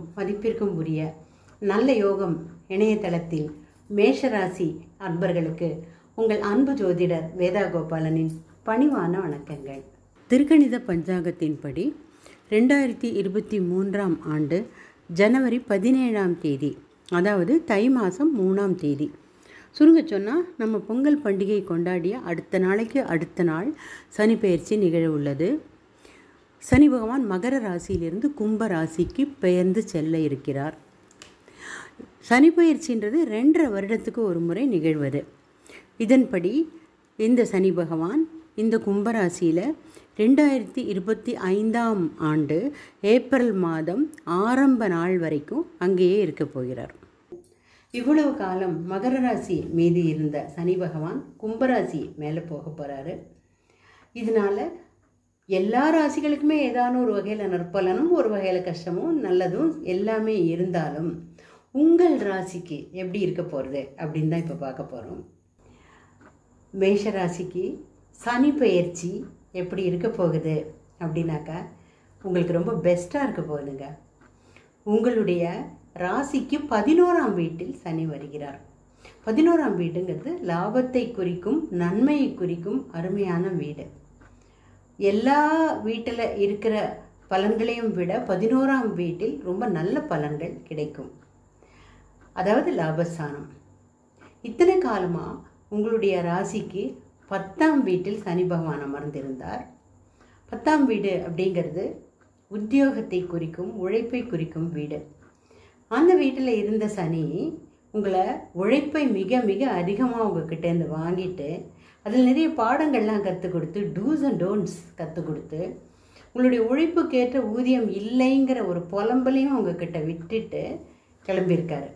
மதிப்பிற்கும் உரிய நல்ல யோகம் இணையதளத்தில் மேஷராசி அன்பர்களுக்கு உங்கள் அன்பு ஜோதிடர் வேதா கோபாலனின் பணிவான வணக்கங்கள் திருக்கணித பஞ்சாங்கத்தின்படி ரெண்டாயிரத்தி இருபத்தி மூன்றாம் ஆண்டு ஜனவரி பதினேழாம் தேதி அதாவது தை மாதம் மூணாம் தேதி சுருங்க சொன்னால் நம்ம பொங்கல் பண்டிகை கொண்டாடிய அடுத்த நாளைக்கு அடுத்த நாள் சனி பெயர்ச்சி நிகழ உள்ளது சனி பகவான் மகர ராசியிலிருந்து கும்ப ராசிக்கு பெயர்ந்து செல்ல இருக்கிறார் சனி பயிற்சின்றது ரெண்டரை வருடத்துக்கு ஒரு முறை நிகழ்வது இதன்படி இந்த சனி பகவான் இந்த கும்பராசியில் ரெண்டாயிரத்தி இருபத்தி ஐந்தாம் ஆண்டு ஏப்ரல் மாதம் ஆரம்ப நாள் வரைக்கும் அங்கேயே இருக்க போகிறார் இவ்வளவு காலம் மகர ராசி மீது இருந்த சனி பகவான் கும்பராசி மேலே போக போகிறாரு இதனால் எல்லா ராசிகளுக்குமே ஏதான ஒரு வகையில் நற்பலனும் ஒரு வகையில் கஷ்டமும் நல்லதும் எல்லாமே இருந்தாலும் உங்கள் ராசிக்கு எப்படி இருக்க போகிறது அப்படின்னு தான் இப்போ பார்க்க போகிறோம் மேஷ ராசிக்கு சனி பெயர்ச்சி எப்படி இருக்க போகுது அப்படின்னாக்கா உங்களுக்கு ரொம்ப பெஸ்ட்டாக இருக்க போகுதுங்க உங்களுடைய ராசிக்கு பதினோராம் வீட்டில் சனி வருகிறார் பதினோராம் வீடுங்கிறது லாபத்தை குறிக்கும் நன்மையை குறிக்கும் அருமையான வீடு எல்லா வீட்டில் இருக்கிற பலன்களையும் விட பதினோராம் வீட்டில் ரொம்ப நல்ல பலன்கள் கிடைக்கும் அதாவது லாபஸ்தானம் இத்தனை காலமாக உங்களுடைய ராசிக்கு பத்தாம் வீட்டில் சனி பகவான் அமர்ந்திருந்தார் பத்தாம் வீடு அப்படிங்கிறது உத்தியோகத்தை குறிக்கும் உழைப்பை குறிக்கும் வீடு அந்த வீட்டில் இருந்த சனி உங்களை உழைப்பை மிக மிக அதிகமாக உங்ககிட்டேருந்து வாங்கிட்டு அதில் நிறைய பாடங்கள்லாம் கற்றுக் கொடுத்து டூஸ் அண்ட் டோன்ட்ஸ் கற்றுக் கொடுத்து உங்களுடைய உழைப்புக்கேற்ற ஊதியம் இல்லைங்கிற ஒரு புலம்பலையும் உங்ககிட்ட விட்டுட்டு கிளம்பியிருக்காரு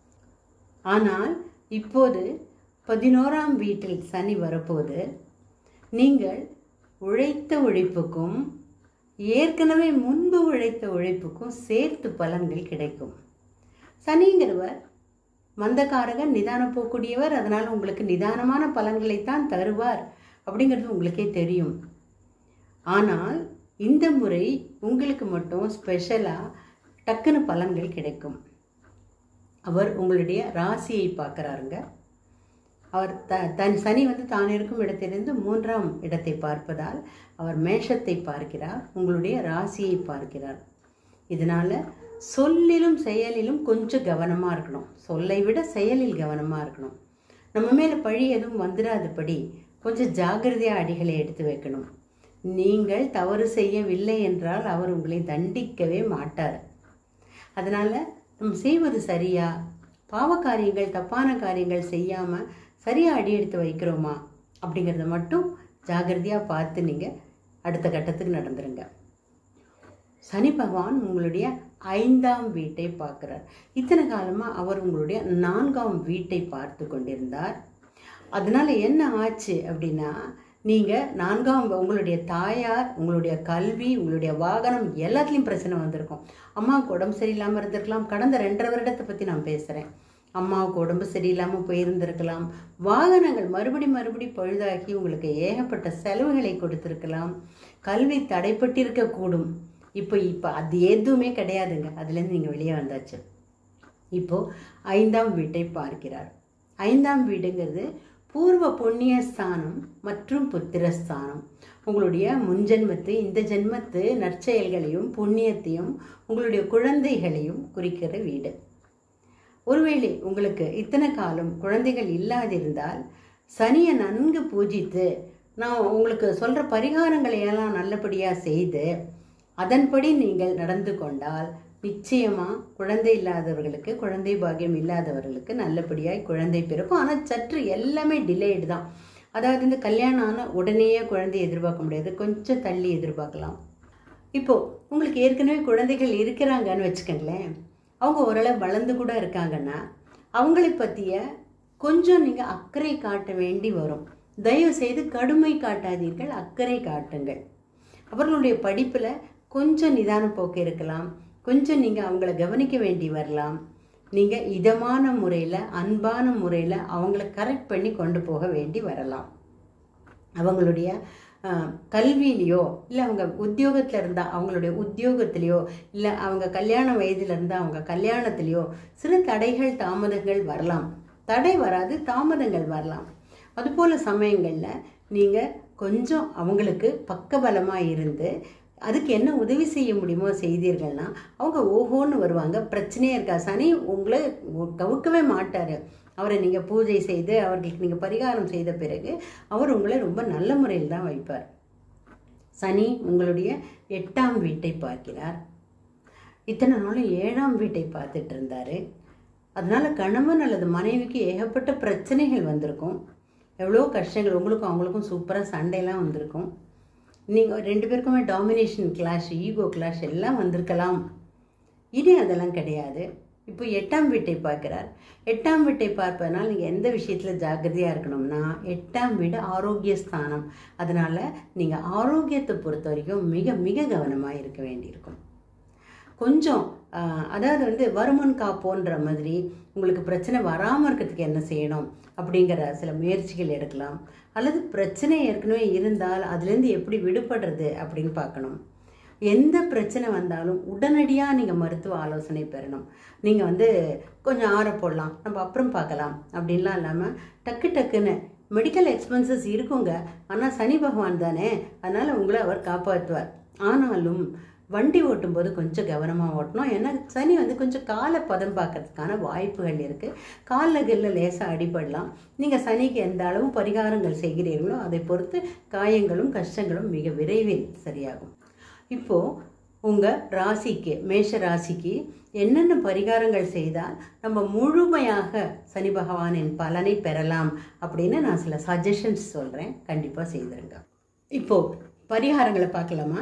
ஆனால் இப்போது பதினோராம் வீட்டில் சனி வரப்போது நீங்கள் உழைத்த உழைப்புக்கும் ஏற்கனவே முன்பு உழைத்த உழைப்புக்கும் சேர்த்து பலன்கள் கிடைக்கும் சனிங்கிறவர் மந்தக்காரகன் நிதானம் போகக்கூடியவர் அதனால் உங்களுக்கு நிதானமான பலன்களைத்தான் தருவார் அப்படிங்கிறது உங்களுக்கே தெரியும் ஆனால் இந்த முறை உங்களுக்கு மட்டும் ஸ்பெஷலாக டக்குன்னு பலன்கள் கிடைக்கும் அவர் உங்களுடைய ராசியை பார்க்குறாருங்க அவர் த தன் சனி வந்து தான் இருக்கும் இடத்திலிருந்து மூன்றாம் இடத்தை பார்ப்பதால் அவர் மேஷத்தை பார்க்கிறார் உங்களுடைய ராசியை பார்க்கிறார் இதனால் சொல்லிலும் செயலிலும் கொஞ்சம் கவனமாக இருக்கணும் சொல்லை விட செயலில் கவனமாக இருக்கணும் நம்ம மேலே பழி எதுவும் வந்துடாதபடி கொஞ்சம் ஜாகிரதையாக அடிகளை எடுத்து வைக்கணும் நீங்கள் தவறு செய்யவில்லை என்றால் அவர் உங்களை தண்டிக்கவே மாட்டார் அதனால் நம்ம செய்வது சரியா பாவ காரியங்கள் தப்பான காரியங்கள் செய்யாமல் சரியாக அடி எடுத்து வைக்கிறோமா அப்படிங்கிறத மட்டும் ஜாகிரதையாக பார்த்து நீங்கள் அடுத்த கட்டத்துக்கு நடந்துருங்க சனி பகவான் உங்களுடைய ஐந்தாம் வீட்டை பார்க்குறார் இத்தனை காலமாக அவர் உங்களுடைய நான்காம் வீட்டை பார்த்து கொண்டிருந்தார் அதனால் என்ன ஆச்சு அப்படின்னா நீங்கள் நான்காம் உங்களுடைய தாயார் உங்களுடைய கல்வி உங்களுடைய வாகனம் எல்லாத்துலேயும் பிரச்சனை வந்திருக்கும் அம்மாவுக்கு உடம்பு சரியில்லாமல் இருந்திருக்கலாம் கடந்த ரெண்டரை வருடத்தை பற்றி நான் பேசுகிறேன் அம்மாவுக்கு உடம்பு சரியில்லாமல் போயிருந்திருக்கலாம் வாகனங்கள் மறுபடி மறுபடி பழுதாகி உங்களுக்கு ஏகப்பட்ட செலவுகளை கொடுத்துருக்கலாம் கல்வி தடைப்பட்டிருக்கக்கூடும் இப்போ இப்போ அது எதுவுமே கிடையாதுங்க அதுலேருந்து நீங்கள் வெளியே வந்தாச்சு இப்போது ஐந்தாம் வீட்டை பார்க்கிறார் ஐந்தாம் வீடுங்கிறது பூர்வ புண்ணிய ஸ்தானம் மற்றும் புத்திரஸ்தானம் உங்களுடைய முன்ஜென்மத்து இந்த ஜென்மத்து நற்செயல்களையும் புண்ணியத்தையும் உங்களுடைய குழந்தைகளையும் குறிக்கிற வீடு ஒருவேளை உங்களுக்கு இத்தனை காலம் குழந்தைகள் இல்லாதிருந்தால் சனியை நன்கு பூஜித்து நான் உங்களுக்கு சொல்கிற பரிகாரங்களை எல்லாம் நல்லபடியாக செய்து அதன்படி நீங்கள் நடந்து கொண்டால் நிச்சயமாக குழந்தை இல்லாதவர்களுக்கு குழந்தை பாக்கியம் இல்லாதவர்களுக்கு நல்லபடியாய் குழந்தை பிறக்கும் ஆனால் சற்று எல்லாமே டிலேடு தான் அதாவது இந்த கல்யாணம் ஆன உடனேயே குழந்தை எதிர்பார்க்க முடியாது கொஞ்சம் தள்ளி எதிர்பார்க்கலாம் இப்போது உங்களுக்கு ஏற்கனவே குழந்தைகள் இருக்கிறாங்கன்னு வச்சுக்கோங்களேன் அவங்க ஓரளவு வளர்ந்து கூட இருக்காங்கன்னா அவங்களை பற்றிய கொஞ்சம் நீங்கள் அக்கறை காட்ட வேண்டி வரும் தயவு செய்து கடுமை காட்டாதீர்கள் அக்கறை காட்டுங்கள் அவர்களுடைய படிப்பில் கொஞ்சம் நிதான போக்கு இருக்கலாம் கொஞ்சம் நீங்கள் அவங்கள கவனிக்க வேண்டி வரலாம் நீங்கள் இதமான முறையில் அன்பான முறையில் அவங்கள கரெக்ட் பண்ணி கொண்டு போக வேண்டி வரலாம் அவங்களுடைய ஆஹ், கல்வியிலையோ இல்லை அவங்க உத்தியோகத்தில் இருந்தால் அவங்களுடைய உத்தியோகத்திலையோ இல்லை அவங்க கல்யாண வயதில் இருந்தால் அவங்க கல்யாணத்திலையோ சிறு தடைகள் தாமதங்கள் வரலாம் தடை வராது தாமதங்கள் வரலாம் அதுபோல் சமயங்களில் நீங்கள் கொஞ்சம் அவங்களுக்கு பக்கபலமாக இருந்து அதுக்கு என்ன உதவி செய்ய முடியுமோ செய்தீர்கள்னா அவங்க ஓஹோன்னு வருவாங்க பிரச்சனையே இருக்கா சனி உங்களை கவுக்கவே மாட்டார் அவரை நீங்கள் பூஜை செய்து அவர்களுக்கு நீங்கள் பரிகாரம் செய்த பிறகு அவர் உங்களை ரொம்ப நல்ல முறையில் தான் வைப்பார் சனி உங்களுடைய எட்டாம் வீட்டை பார்க்கிறார் இத்தனை நாளும் ஏழாம் வீட்டை பார்த்துட்டு இருந்தார் அதனால கணவன் அல்லது மனைவிக்கு ஏகப்பட்ட பிரச்சனைகள் வந்திருக்கும் எவ்வளோ கஷ்டங்கள் உங்களுக்கும் அவங்களுக்கும் சூப்பராக சண்டைலாம் வந்திருக்கும் நீங்கள் ரெண்டு பேருக்குமே டாமினேஷன் கிளாஷ் ஈகோ கிளாஷ் எல்லாம் வந்திருக்கலாம் இனி அதெல்லாம் கிடையாது இப்போ எட்டாம் வீட்டை பார்க்கிறார் எட்டாம் வீட்டை பார்ப்பதனால் நீங்கள் எந்த விஷயத்தில் ஜாக்கிரதையாக இருக்கணும்னா எட்டாம் வீடு ஆரோக்கிய ஸ்தானம் அதனால் நீங்கள் ஆரோக்கியத்தை பொறுத்த வரைக்கும் மிக மிக கவனமாக இருக்க வேண்டியிருக்கும் கொஞ்சம் ஆஹ், அதாவது வந்து வருமுன் காப்போன்ற மாதிரி உங்களுக்கு பிரச்சனை வராமல் இருக்கிறதுக்கு என்ன செய்யணும் அப்படிங்கிற சில முயற்சிகள் எடுக்கலாம் அல்லது பிரச்சனை ஏற்கனவே இருந்தால் அதுலேருந்து எப்படி விடுபடுறது அப்படின்னு பார்க்கணும் எந்த பிரச்சனை வந்தாலும் உடனடியாக நீங்கள் மருத்துவ ஆலோசனை பெறணும் நீங்கள் வந்து கொஞ்சம் ஆற போடலாம் நம்ம அப்புறம் பார்க்கலாம் அப்படின்லாம் இல்லாமல் டக்கு டக்குன்னு மெடிக்கல் எக்ஸ்பென்சஸ் இருக்குங்க ஆனால் சனி பகவான் தானே அதனால் உங்களை அவர் காப்பாற்றுவார் ஆனாலும் வண்டி ஓட்டும்போது கொஞ்சம் கவனமாக ஓட்டணும் ஏன்னா சனி வந்து கொஞ்சம் காலை பதம் பார்க்கறதுக்கான வாய்ப்புகள் இருக்குது காலில் கில்ல லேசாக அடிபடலாம் நீங்கள் சனிக்கு எந்த அளவு பரிகாரங்கள் செய்கிறீர்களோ அதை பொறுத்து காயங்களும் கஷ்டங்களும் மிக விரைவில் சரியாகும் இப்போது உங்கள் ராசிக்கு மேஷ ராசிக்கு என்னென்ன பரிகாரங்கள் செய்தால் நம்ம முழுமையாக சனி பகவானின் பலனை பெறலாம் அப்படின்னு நான் சில சஜஷன்ஸ் சொல்கிறேன் கண்டிப்பாக செய்திருங்க இப்போது பரிகாரங்களை பார்க்கலாமா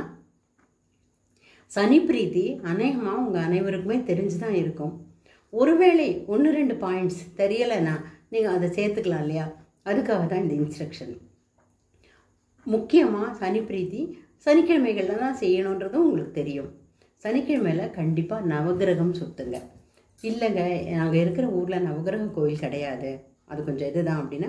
சனி பிரீத்தி அநேகமாக உங்கள் அனைவருக்குமே தெரிஞ்சு தான் இருக்கும் ஒருவேளை ஒன்று ரெண்டு பாயிண்ட்ஸ் தெரியலைன்னா நீங்கள் அதை சேர்த்துக்கலாம் இல்லையா அதுக்காக தான் இந்த இன்ஸ்ட்ரக்ஷன் முக்கியமாக சனி பிரீத்தி சனிக்கிழமைகளில் தான் செய்யணுன்றதும் உங்களுக்கு தெரியும் சனிக்கிழமையில் கண்டிப்பாக நவகிரகம் சுத்துங்க இல்லைங்க நாங்கள் இருக்கிற ஊரில் நவகிரக கோயில் கிடையாது அது கொஞ்சம் இதுதான் அப்படின்னா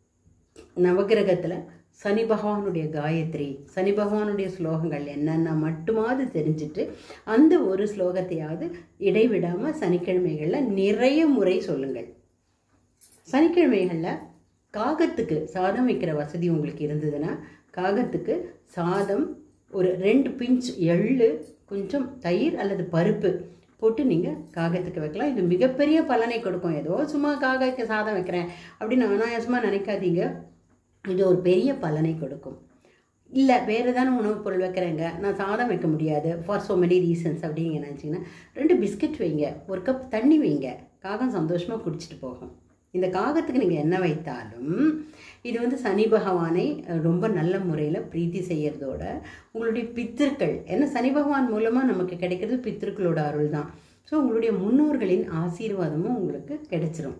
நவகிரகத்தில் சனி பகவானுடைய காயத்ரி சனி பகவானுடைய ஸ்லோகங்கள் என்னென்ன மட்டுமாவது தெரிஞ்சுட்டு அந்த ஒரு ஸ்லோகத்தையாவது இடைவிடாமல் சனிக்கிழமைகளில் நிறைய முறை சொல்லுங்கள் சனிக்கிழமைகளில் காகத்துக்கு சாதம் வைக்கிற வசதி உங்களுக்கு இருந்ததுன்னா காகத்துக்கு சாதம் ஒரு ரெண்டு பிஞ்ச் எள்ளு கொஞ்சம் தயிர் அல்லது பருப்பு போட்டு நீங்கள் காகத்துக்கு வைக்கலாம் இது மிகப்பெரிய பலனை கொடுக்கும் ஏதோ சும்மா காகத்துக்கு சாதம் வைக்கிறேன் அப்படின்னு அனாயாசமாக நினைக்காதீங்க இது ஒரு பெரிய பலனை கொடுக்கும் இல்லை வேறு ஏதான உணவுப் பொருள் வைக்கிறேங்க நான் சாதம் வைக்க முடியாது ஃபார் so many ரீசன்ஸ் அப்படிங்க நினச்சிங்கன்னா ரெண்டு பிஸ்கட் வைங்க ஒரு கப் தண்ணி வைங்க காகம் சந்தோஷமாக குடிச்சிட்டு போகும் இந்த காகத்துக்கு நீங்கள் என்ன வைத்தாலும் இது வந்து சனி பகவானை அஹ், ரொம்ப நல்ல முறையில் பிரீத்தி செய்யறதோட உங்களுடைய பித்திருக்கள் ஏன்னா சனி பகவான் மூலமாக நமக்கு கிடைக்கிறது பித்திருக்களோட அருள் தான் ஸோ உங்களுடைய முன்னோர்களின் ஆசீர்வாதமும் உங்களுக்கு கிடைச்சிரும்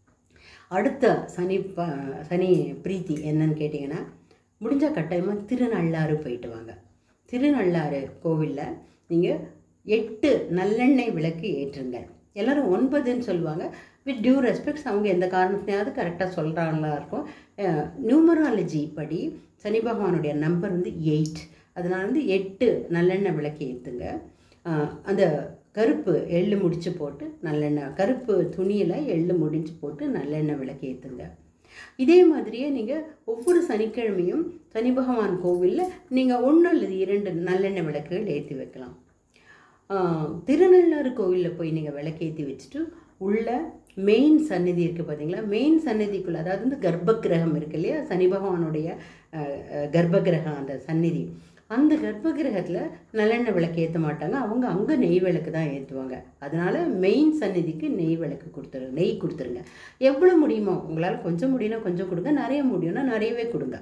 அடுத்த சனி ப சனி பிரீத்தி என்னன்னு கேட்டிங்கன்னா முடிஞ்சால் கட்டாயமாக திருநள்ளாறு போயிட்டு வாங்க திருநள்ளாறு கோவிலில் நீங்கள் எட்டு நல்லெண்ணெய் விளக்கு ஏற்றுங்க எல்லாரும் ஒன்பதுன்னு சொல்லுவாங்க வித் டியூ ரெஸ்பெக்ட்ஸ் அவங்க எந்த காரணத்தினாவது கரெக்டாக சொல்கிறாங்களா இருக்கும் நியூமராலஜி படி சனி பகவானுடைய நம்பர் வந்து எயிட் அதனால் வந்து எட்டு நல்லெண்ணெய் விளக்கு ஏற்றுங்க அந்த கருப்பு எள்ளு முடிச்சு போட்டு நல்லெண்ணெய் கருப்பு துணியில் எள்ளு முடிச்சு போட்டு நல்லெண்ணெய் விளக்கு ஏற்றுங்க இதே மாதிரியே நீங்கள் ஒவ்வொரு சனிக்கிழமையும் சனி பகவான் கோவிலில் நீங்கள் ஒன்று அல்லது இரண்டு நல்லெண்ணெய் விளக்குகள் ஏற்றி வைக்கலாம் ஆஹ், திருநள்ளாறு கோவிலில் போய் நீங்கள் விளக்கேற்றி வச்சுட்டு உள்ள மெயின் சந்நிதி இருக்குது பார்த்தீங்களா மெயின் சந்நிதிக்குள்ள அதாவது வந்து கர்ப்பகிரகம் இருக்கு இல்லையா சனி பகவானுடைய ஆஹ், ஆஹ், கர்ப்பகிரகம் அந்த சந்நிதி அந்த கர்ப்பகிரகத்தில் நல்லெண்ணெய் விளக்கு ஏற்ற மாட்டாங்க அவங்க அங்கே நெய் விளக்கு தான் ஏற்றுவாங்க அதனால மெயின் சந்நிதிக்கு நெய் விளக்கு கொடுத்துருங்க நெய் கொடுத்துருங்க எவ்வளோ முடியுமோ உங்களால் கொஞ்சம் முடியும்னா கொஞ்சம் கொடுங்க நிறைய முடியும்னா நிறையவே கொடுங்க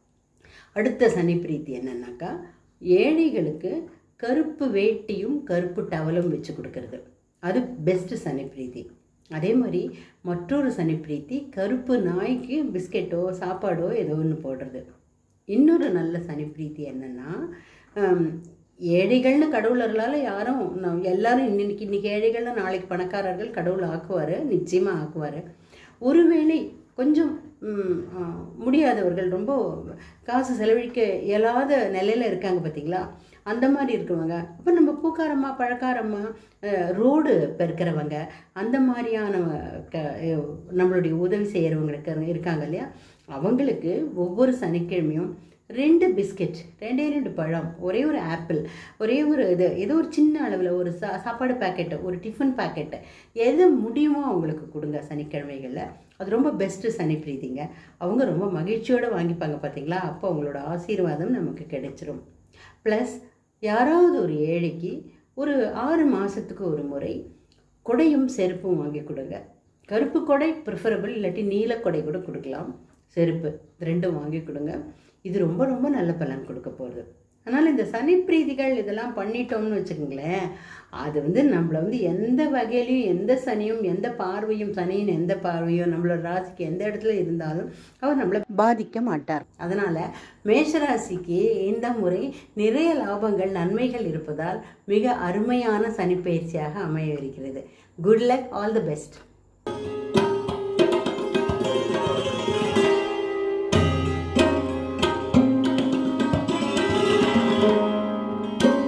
அடுத்த சனி பிரீத்தி என்னன்னாக்கா ஏழைகளுக்கு கருப்பு வேட்டியும் கருப்பு டவலும் வச்சு கொடுக்கறது அது பெஸ்ட் சனி பிரீத்தி அதே மாதிரி மற்றொரு சனி பிரீத்தி கருப்பு நாய்க்கு பிஸ்கெட்டோ சாப்பாடோ ஏதோ ஒன்று போடுறது இன்னொரு நல்ல சனி பிரீத்தி என்னன்னா ஹம், ஏழைகள்னு கடவுளர்களால் யாரும் நம் எல்லாரும் இன்னைக்கு இன்னைக்கு ஏழைகள்னு நாளைக்கு பணக்காரர்கள் கடவுள் ஆக்குவார் நிச்சயமாக ஆக்குவார் ஒருவேளை கொஞ்சம் ம், ஆ, முடியாதவர்கள் ரொம்ப காசு செலவழிக்க இயலாத நிலையில் இருக்காங்க பார்த்தீங்களா அந்த மாதிரி இருக்கிறவங்க அப்போ நம்ம பூக்காரம்மா பழக்காரம்மா அஹ், ரோடு பெருக்கிறவங்க அந்த மாதிரியான க அஹ், நம்மளுடைய உதவி செய்கிறவங்களுக்கு இருக்காங்க இல்லையா அவங்களுக்கு ஒவ்வொரு சனிக்கிழமையும் ரெண்டு பிஸ்கெட் ரெண்டே ரெண்டு பழம் ஒரே ஒரு ஆப்பிள் ஒரே ஒரு இது ஏதோ ஒரு சின்ன அளவில் ஒரு சா சாப்பாடு பேக்கெட்டு ஒரு டிஃபன் பேக்கெட்டு எது முடியுமோ அவங்களுக்கு கொடுங்க சனிக்கிழமைகளில் அது ரொம்ப பெஸ்ட்டு சனி பிரீதிங்க அவங்க ரொம்ப மகிழ்ச்சியோடு வாங்கிப்பாங்க பார்த்தீங்களா அப்போ அவங்களோட ஆசீர்வாதம் நமக்கு கிடைச்சிரும் ப்ளஸ் யாராவது ஒரு ஏழைக்கு ஒரு ஆறு மாதத்துக்கு ஒரு முறை கொடையும் செருப்பும் வாங்கி கொடுங்க கருப்பு கொடை ப்ரிஃபரபிள் இல்லாட்டி நீல கொடை கூட கொடுக்கலாம் செருப்பு இது ரெண்டும் வாங்கி கொடுங்க இது ரொம்ப ரொம்ப நல்ல பலன் கொடுக்க போகுது அதனால் இந்த சனி பிரீதிகள் இதெல்லாம் பண்ணிட்டோம்னு வச்சுக்கோங்களேன் அது வந்து நம்மளை வந்து எந்த வகையிலையும் எந்த சனியும் எந்த பார்வையும் சனியின் எந்த பார்வையும் நம்மளோட ராசிக்கு எந்த இடத்துல இருந்தாலும் அவர் நம்மளை பாதிக்க மாட்டார் அதனால் மேஷராசிக்கு இந்த முறை நிறைய லாபங்கள் நன்மைகள் இருப்பதால் மிக அருமையான சனிப்பயிற்சியாக அமைய இருக்கிறது good luck all the best